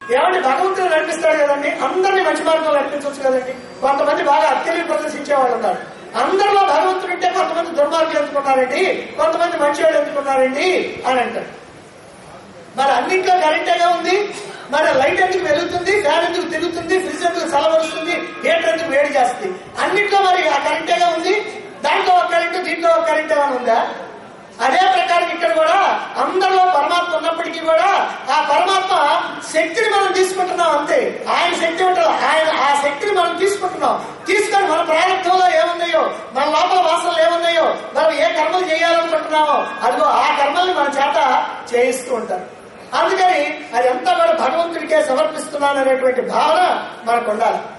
ఏమంటే భగవంతుడు నడిపిస్తాడు కదండి అందరినీ మంచి మార్గంలో నడిపించవచ్చు కదండి కొంతమంది బాగా అత్యలి ప్రదర్శించే వాళ్ళు ఉన్నారు అందరిలో భగవంతుడు ఉంటే కొంతమంది దుర్మార్గులు ఎందుకున్నారండి కొంతమంది మంచి వాళ్ళు ఎందుకున్నారండి అని అంటారు మరి అన్నింట్లో కరెంటేగా ఉంది మరి లైట్ ఎందుకు వెలుగుతుంది ఫ్యాన్ ఎందుకు తిరుగుతుంది ఫ్రిడ్జ్ ఎందుకు చల్లబరుస్తుంది హీటర్ ఎందుకు వేడి చేస్తుంది అన్నింట్లో మరి ఆ కరెంటేగా ఉంది దాంట్లో ఒక కరెంటు దీంట్లో ఒక కరెంట్ ఏమైనా ఉందా అదే ప్రకారం ఇక్కడ కూడా అందరిలో పరమాత్మ ఉన్నప్పటికీ కూడా ఆ పరమాత్మ శక్తిని మనం తీసుకుంటున్నాం అంతే ఆయన శక్తి ఉంటుంది ఆయన ఆ శక్తిని మనం తీసుకుంటున్నాం తీసుకొని మన ప్రారంభంలో ఏమున్నాయో మన లోపల వాసనలు ఏమున్నాయో మనం ఏ కర్మలు చేయాలనుకుంటున్నామో అదిగో ఆ కర్మల్ని మన చేత చేయిస్తూ ఉంటారు అందుకని అది అంతా కూడా భగవంతుడికే సమర్పిస్తున్నాను అనేటువంటి భావన మనకు ఉండాలి